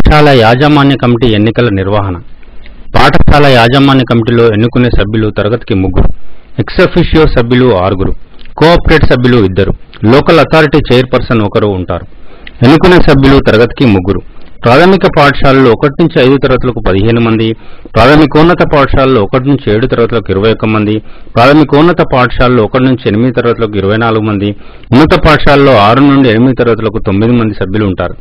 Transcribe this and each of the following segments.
పాఠశాల యాజమాన్య కమిటీ ఎన్నికల నిర్వహణ పాఠశాల యాజమాన్య కమిటీలో ఎన్నుకునే సభ్యులు తరగతికి ముగ్గురు ఎక్సఫిషియో సభ్యులు ఆరుగురు కోఆపరేట్ సభ్యులు ఇద్దరు లోకల్ అథారిటీ చైర్పర్సన్ ఒకరు ఉంటారు ఎన్నుకునే సభ్యులు తరగతికి ముగ్గురు ప్రాథమిక పాఠశాలలో ఒకటి నుంచి ఐదు తరగతులకు పదిహేను మంది ప్రాథమికోన్నత పాఠశాలలో ఒకటి నుంచి ఏడు తరగతులకు ఇరవై ఒక్క మంది ప్రాథమికోన్నత పాఠశాలలో ఒకటి నుంచి ఎనిమిది తరగతులకు ఇరవై నాలుగు మంది ఉన్నత పాఠశాలలో ఆరు నుండి ఎనిమిది తరగతులకు తొమ్మిది మంది సభ్యులు ఉంటారు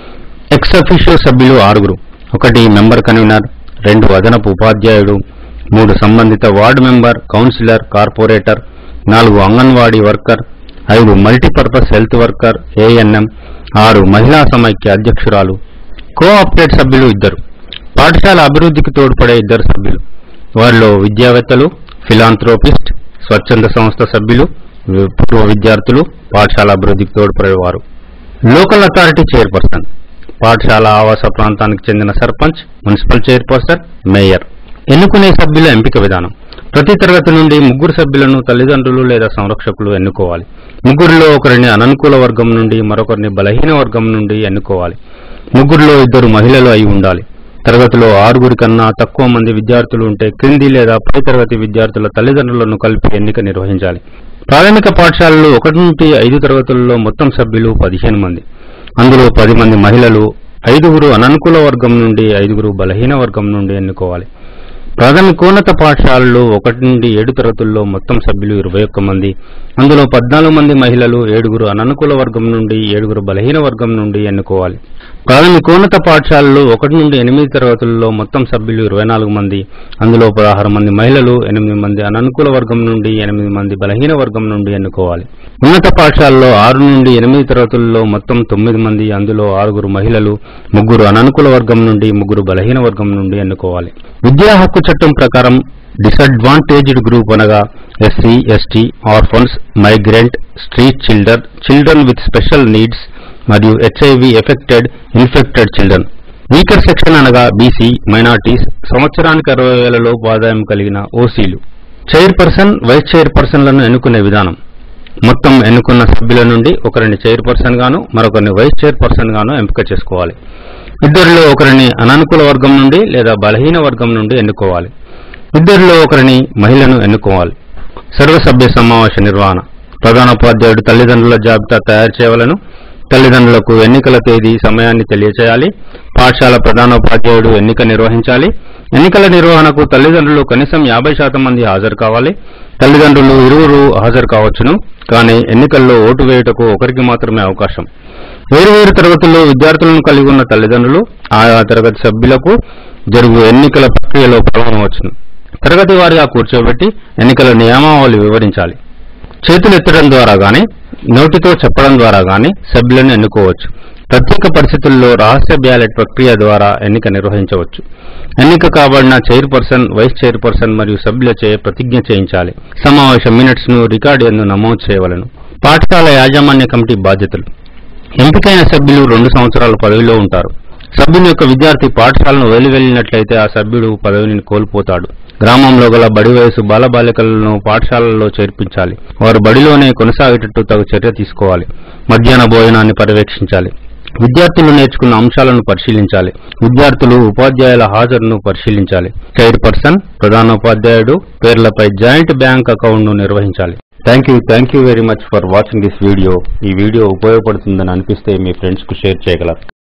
ఎక్స్ అఫీషియో సభ్యులు ఆరుగురు ఒకటి మెంబర్ కన్వీనర్ రెండు అదనపు ఉపాధ్యాయుడు మూడు సంబంధిత వార్డు మెంబర్ కౌన్సిలర్ కార్పొరేటర్ నాలుగు అంగన్వాడీ వర్కర్ ఐదు మల్టీపర్పస్ హెల్త్ వర్కర్ ఏఎన్ఎం ఆరు మహిళా సమైక్య అధ్యక్షురాలు కోఆపరేట్ సభ్యులు ఇద్దరు పాఠశాల అభివృద్ధికి తోడ్పడే ఇద్దరు సభ్యులు వారిలో విద్యావేత్తలు ఫిలాంథ్రోపిస్ట్ స్వచ్ఛంద సంస్థ సభ్యులు వి- పూర్వ విద్యార్థులు పాఠశాల అభివృద్ధికి తోడ్పడేవారు లోకల్ అథారిటీ చైర్పర్సన్ పాఠశాల ఆవాస ప్రాంతానికి చెందిన సర్పంచ్ మున్సిపల్ చైర్పర్సన్ మేయర్ ఎన్నుకునే సభ్యుల ఎంపిక విధానం ప్రతి తరగతి నుండి ముగ్గురు సభ్యులను తల్లిదండ్రులు లేదా సంరక్షకులు ఎన్నుకోవాలి ముగ్గురిలో ఒకరిని అననుకూల వర్గం నుండి మరొకరిని బలహీన వర్గం నుండి ఎన్నుకోవాలి ముగ్గురిలో ఇద్దరు మహిళలు అయి ఉండాలి తరగతిలో ఆరుగురి కన్నా తక్కువ మంది విద్యార్థులు ఉంటే క్రింది లేదా పై తరగతి విద్యార్థుల తల్లిదండ్రులను కలిపి ఎన్నిక నిర్వహించాలి ప్రాథమిక పాఠశాలలు ఒకటి నుండి ఐదు తరగతులలో మొత్తం సభ్యులు పదిహేను మంది అందులో పది మంది మహిళలు ఐదుగురు అననుకూల వర్గం నుండి ఐదుగురు బలహీన వర్గం నుండి ఎన్నుకోవాలి ప్రాథమికోన్నత పాఠశాలలు ఒకటి నుండి ఏడు తరగతుల్లో మొత్తం సభ్యులు ఇరవై ఒక్క మంది అందులో పద్నాలుగు మంది మహిళలు ఏడుగురు అననుకూల వర్గం నుండి ఏడుగురు బలహీన వర్గం నుండి ఎన్నుకోవాలి ప్రాథమికోన్నత పాఠశాలలు ఒకటి నుండి ఎనిమిది తరగతుల్లో మొత్తం సభ్యులు ఇరవై నాలుగు మంది అందులో పదహారు మంది మహిళలు ఎనిమిది మంది అననుకూల వర్గం నుండి ఎనిమిది మంది బలహీన వర్గం నుండి ఎన్నుకోవాలి ఉన్నత పాఠశాలలో ఆరు నుండి ఎనిమిది తరగతుల్లో మొత్తం తొమ్మిది మంది అందులో ఆరుగురు మహిళలు ముగ్గురు అననుకూల వర్గం నుండి ముగ్గురు బలహీన వర్గం నుండి ఎన్నుకోవాలి విద్యా హక్కు చట్టం ప్రకారం డిసడ్వాంటేజ్డ్ గ్రూప్ అనగా S C S T orphans migrant street children children with special needs మరియు H I V affected infected children weaker section అనగా బీసీ మైనార్టీస్ సంవత్సరానికి అరవై వేల లోపు ఆదాయం కలిగిన ఓసీలు చైర్పర్సన్ వైస్ చైర్పర్సన్లను ఎన్నుకునే విధానం మొత్తం ఎన్నుకున్న సభ్యుల నుండి ఒకరిని చైర్పర్సన్ గాను మరొకరిని వైస్ చైర్పర్సన్ గాను ఎంపిక చేసుకోవాలి ఇద్దరిలో ఒకరిని అననుకూల వర్గం నుండి లేదా బలహీన వర్గం నుండి ఎన్నుకోవాలి ఇద్దరిలో ఒకరిని మహిళను ఎన్నుకోవాలి సర్వసభ్య సమావేశ నిర్వహణ ప్రధానోపాధ్యాయుడు తల్లిదండ్రుల జాబితా తయారు చేయవలను తల్లిదండ్రులకు ఎన్నికల తేదీ సమయాన్ని తెలియచేయాలి పాఠశాల ప్రధానోపాధ్యాయుడు ఎన్నిక నిర్వహించాలి ఎన్నికల నిర్వహణకు తల్లిదండ్రులు కనీసం యాభై శాతం మంది హాజరు కావాలి తల్లిదండ్రులు ఇరువురు హాజరు కావచ్చును కానీ ఎన్నికల్లో ఓటు వేయుటకు ఒకరికి మాత్రమే అవకాశం వేరువేరు తరగతుల్లో విద్యార్థులను కలిగి ఉన్న తల్లిదండ్రులు ఆయా తరగతి సభ్యులకు జరుగు ఎన్నికల ప్రక్రియలో పాల్గొనవచ్చును తరగతి వారిగా కూర్చోబెట్టి ఎన్నికల నియమావళి వివరించాలి చేతులు ఎత్తడం ద్వారా గాని నోటితో చెప్పడం ద్వారా గాని సభ్యులను ఎన్నుకోవచ్చు ప్రత్యేక పరిస్థితుల్లో రహస్య బ్యాలెట్ ప్రక్రియ ద్వారా ఎన్నిక నిర్వహించవచ్చు ఎన్నిక కాబడిన చైర్పర్సన్ వైస్ చైర్పర్సన్ మరియు సభ్యులచే ప్రతిజ్ఞ చేయించాలి సమావేశ మినిట్స్ ను రికార్డు ఎందు నమోదు చేయవలను పాఠశాల యాజమాన్య కమిటీ బాధ్యతలు ఎంపికైన సభ్యులు రెండు సంవత్సరాల పదవిలో ఉంటారు సభ్యుని యొక్క విద్యార్థి పాఠశాలను వదిలి వెళ్ళినట్లయితే ఆ సభ్యుడు పదవిని కోల్పోతాడు గ్రామంలో గల బడి వయసు బాలబాలికలను పాఠశాలల్లో చేర్పించాలి వారు బడిలోనే కొనసాగేటట్టు తగు చర్య తీసుకోవాలి మధ్యాహ్న భోజనాన్ని పర్యవేక్షించాలి విద్యార్థులు నేర్చుకున్న అంశాలను పరిశీలించాలి విద్యార్థులు ఉపాధ్యాయుల హాజరును పరిశీలించాలి చైర్పర్సన్ ప్రధానోపాధ్యాయుడు పేర్లపై జాయింట్ బ్యాంక్ అకౌంట్ను నిర్వహించాలి thank you thank you very much for watching this video ఈ వీడియో ఉపయోగపడుతుందని అనిపిస్తే మీ ఫ్రెండ్స్ కు షేర్ చేయగలరు